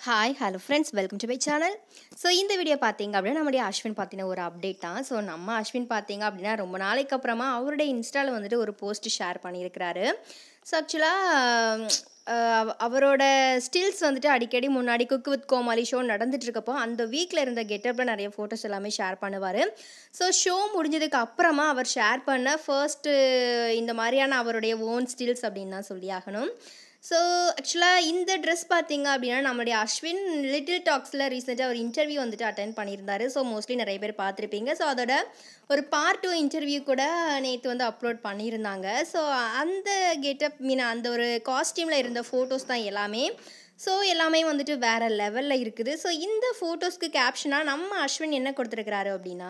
hi hello friends welcome to my channel so இந்த video பார்த்தீங்க அப்படின்னா நம்முடைய அஸ்வின் பார்த்தீங்கன்னா ஒரு அப்டேட் தான் ஸோ நம்ம அஸ்வின் பார்த்தீங்க அப்படின்னா ரொம்ப நாளைக்கு அப்புறமா அவருடைய இன்ஸ்டாவில் வந்துட்டு ஒரு போஸ்ட் ஷேர் பண்ணியிருக்கிறாரு ஸோ ஆக்சுவலாக அவரோட ஸ்டில்ஸ் வந்துட்டு அடிக்கடி முன்னாடி குக் வித் கோமாளி ஷோ நடந்துட்டு இருக்கப்போ அந்த வீக்கில் இருந்த கெட்டப்பில் நிறைய ஃபோட்டோஸ் எல்லாமே ஷேர் பண்ணுவார் ஸோ ஷோ முடிஞ்சதுக்கு அப்புறமா அவர் ஷேர் பண்ண ஃபர்ஸ்ட்டு இந்த மாதிரியான அவருடைய ஓன் ஸ்டில்ஸ் அப்படின்னு தான் சொல்லி ஆகணும் ஸோ ஆக்சுவலாக இந்த ட்ரெஸ் பார்த்தீங்க அப்படின்னா நம்மளுடைய அஸ்வின் லிட்டில் டாக்ஸில் ரீசெண்டாக ஒரு இன்டர்வியூ வந்துட்டு அட்டன் பண்ணியிருந்தாரு ஸோ மோஸ்ட்லி நிறைய பேர் பார்த்துருப்பீங்க ஸோ அதோட ஒரு பார்ட் டூ இன்டர்வியூ கூட நேற்று வந்து அப்லோட் பண்ணியிருந்தாங்க ஸோ அந்த கெட்டப் மீன் அந்த ஒரு காஸ்டியூமில் இருந்த ஃபோட்டோஸ் தான் எல்லாமே ஸோ எல்லாமே வந்துட்டு வேறு லெவலில் இருக்குது ஸோ இந்த ஃபோட்டோஸ்க்கு கேப்ஷனாக நம்ம அஸ்வின் என்ன கொடுத்துருக்குறாரு அப்படின்னா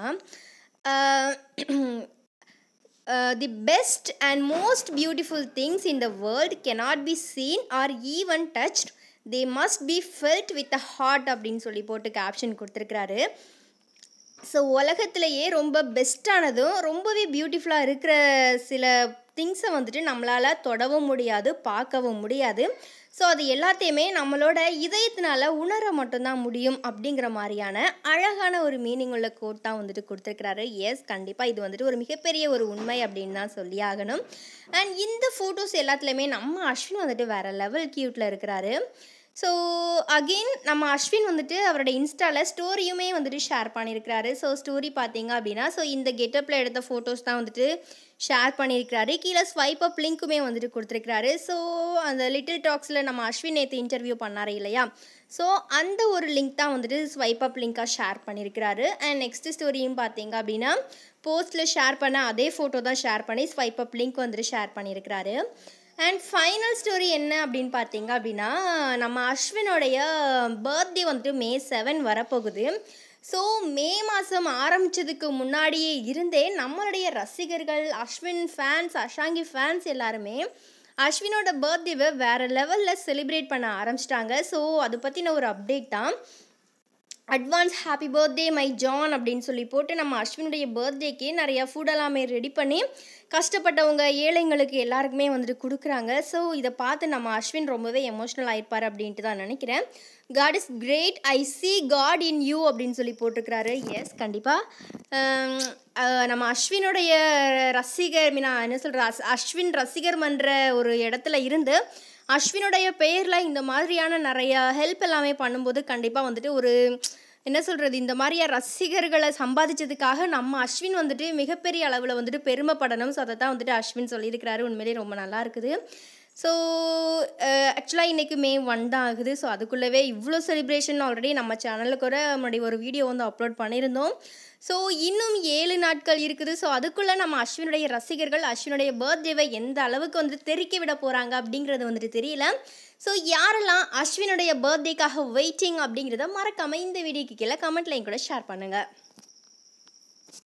the best and most beautiful things in the world cannot be seen or even touched they must be felt with a heart அப்படின்னு சொல்லி போட்டு கேப்ஷன் கொடுத்துருக்குறாரு ஸோ உலகத்திலேயே ரொம்ப பெஸ்ட்டானதும் ரொம்பவே பியூட்டிஃபுல்லாக இருக்கிற சில திங்ஸை வந்துட்டு நம்மளால் தொடவும் முடியாது பார்க்கவும் முடியாது ஸோ அது எல்லாத்தையுமே நம்மளோட இதயத்தினால உணர மட்டும்தான் முடியும் அப்படிங்கிற மாதிரியான அழகான ஒரு மீனிங் உள்ள கோட் தான் வந்துட்டு கொடுத்துருக்கிறாரு எஸ் கண்டிப்பாக இது வந்துட்டு ஒரு மிகப்பெரிய ஒரு உண்மை அப்படின்னு தான் சொல்லி ஆகணும் அண்ட் இந்த ஃபோட்டோஸ் எல்லாத்துலேயுமே நம்ம அஸ்வின் வந்துட்டு வேறு லெவல் க்யூட்டில் இருக்கிறாரு ஸோ அகெயின் நம்ம அஸ்வின் வந்துட்டு அவரோட இன்ஸ்டாவில் ஸ்டோரியுமே வந்துட்டு ஷேர் பண்ணியிருக்கிறாரு ஸோ ஸ்டோரி பார்த்தீங்க அப்படின்னா ஸோ இந்த கெட்டப்பில் எடுத்த ஃபோட்டோஸ் தான் வந்துட்டு ஷேர் பண்ணியிருக்கிறாரு கீழே ஸ்வைப் அப் லிங்க்குமே வந்துட்டு கொடுத்துருக்கிறாரு ஸோ அந்த லிட்டில் டாக்ஸில் நம்ம அஸ்வின் நேற்று இன்டர்வியூ பண்ணார் இல்லையா ஸோ அந்த ஒரு லிங்க் தான் வந்துட்டு ஸ்வைப் அப் லிங்காக ஷேர் பண்ணியிருக்கிறாரு அண்ட் நெக்ஸ்ட் ஸ்டோரியும் பார்த்தீங்க அப்படின்னா போஸ்ட்டில் ஷேர் பண்ண அதே ஃபோட்டோ தான் ஷேர் பண்ணி ஸ்வைப் அப் லிங்க் வந்துட்டு ஷேர் பண்ணியிருக்கிறாரு அண்ட் ஃபைனல் ஸ்டோரி என்ன அப்படின்னு பார்த்தீங்க அப்படின்னா நம்ம அஸ்வினோடைய பர்த்டே வந்துட்டு மே செவன் வரப்போகுது ஸோ மே மாதம் ஆரம்பித்ததுக்கு முன்னாடியே இருந்தே நம்மளுடைய ரசிகர்கள் அஸ்வின் ஃபேன்ஸ் அஷாங்கி ஃபேன்ஸ் எல்லாருமே அஸ்வினோட பர்த்டேவை வேறு லெவலில் செலிப்ரேட் பண்ண ஆரம்பிச்சிட்டாங்க ஸோ அதை பற்றின ஒரு அப்டேட் தான் அட்வான்ஸ் ஹாப்பி பர்த்டே மை ஜான் அப்படின்னு சொல்லி போட்டு நம்ம அஸ்வினுடைய பர்த்டேக்கு நிறையா ஃபுட் எல்லாமே ரெடி பண்ணி கஷ்டப்பட்டவங்க ஏழைங்களுக்கு எல்லாருக்குமே வந்துட்டு கொடுக்குறாங்க ஸோ இதை பார்த்து நம்ம அஸ்வின் ரொம்பவே எமோஷ்னல் ஆயிருப்பார் அப்படின்ட்டு தான் நினைக்கிறேன் God is great I see God in you அப்படின்னு சொல்லி போட்டிருக்கிறாரு எஸ் கண்டிப்பாக நம்ம அஸ்வினுடைய ரசிகர் மீனா என்ன சொல்கிற அஸ்வின் ரசிகர் மன்ற ஒரு இடத்துல இருந்து அஸ்வினுடைய பெயரில் இந்த மாதிரியான நிறையா ஹெல்ப் எல்லாமே பண்ணும்போது கண்டிப்பாக வந்துட்டு ஒரு என்ன சொல்கிறது இந்த மாதிரியா ரசிகர்களை சம்பாதிச்சதுக்காக நம்ம அஸ்வின் வந்துட்டு மிகப்பெரிய அளவில் வந்துட்டு பெருமைப்படணும் ஸோ அதை தான் வந்துட்டு அஸ்வின் சொல்லியிருக்கிறாரு உண்மையிலேயே ரொம்ப நல்லா இருக்குது ஸோ ஆக்சுவலாக இன்றைக்கி மே ஒன் தான் ஆகுது ஸோ அதுக்குள்ளவே இவ்வளோ செலிப்ரேஷன் ஆல்ரெடி நம்ம சேனலுக்கு ஒரு முன்னாடி ஒரு வீடியோ வந்து அப்லோட் பண்ணியிருந்தோம் ஸோ இன்னும் ஏழு நாட்கள் இருக்குது ஸோ அதுக்குள்ளே நம்ம அஸ்வினுடைய ரசிகர்கள் அஸ்வினுடைய பர்த்டேவை எந்த அளவுக்கு வந்து தெறிக்க விட போகிறாங்க அப்படிங்கிறது வந்துட்டு தெரியல ஸோ யாரெல்லாம் அஸ்வினுடைய பர்த்டேக்காக வெயிட்டிங் அப்படிங்கிறத மறக்காமல் இந்த வீடியோக்கு கீழே கமெண்ட்லையும் கூட ஷேர் பண்ணுங்கள்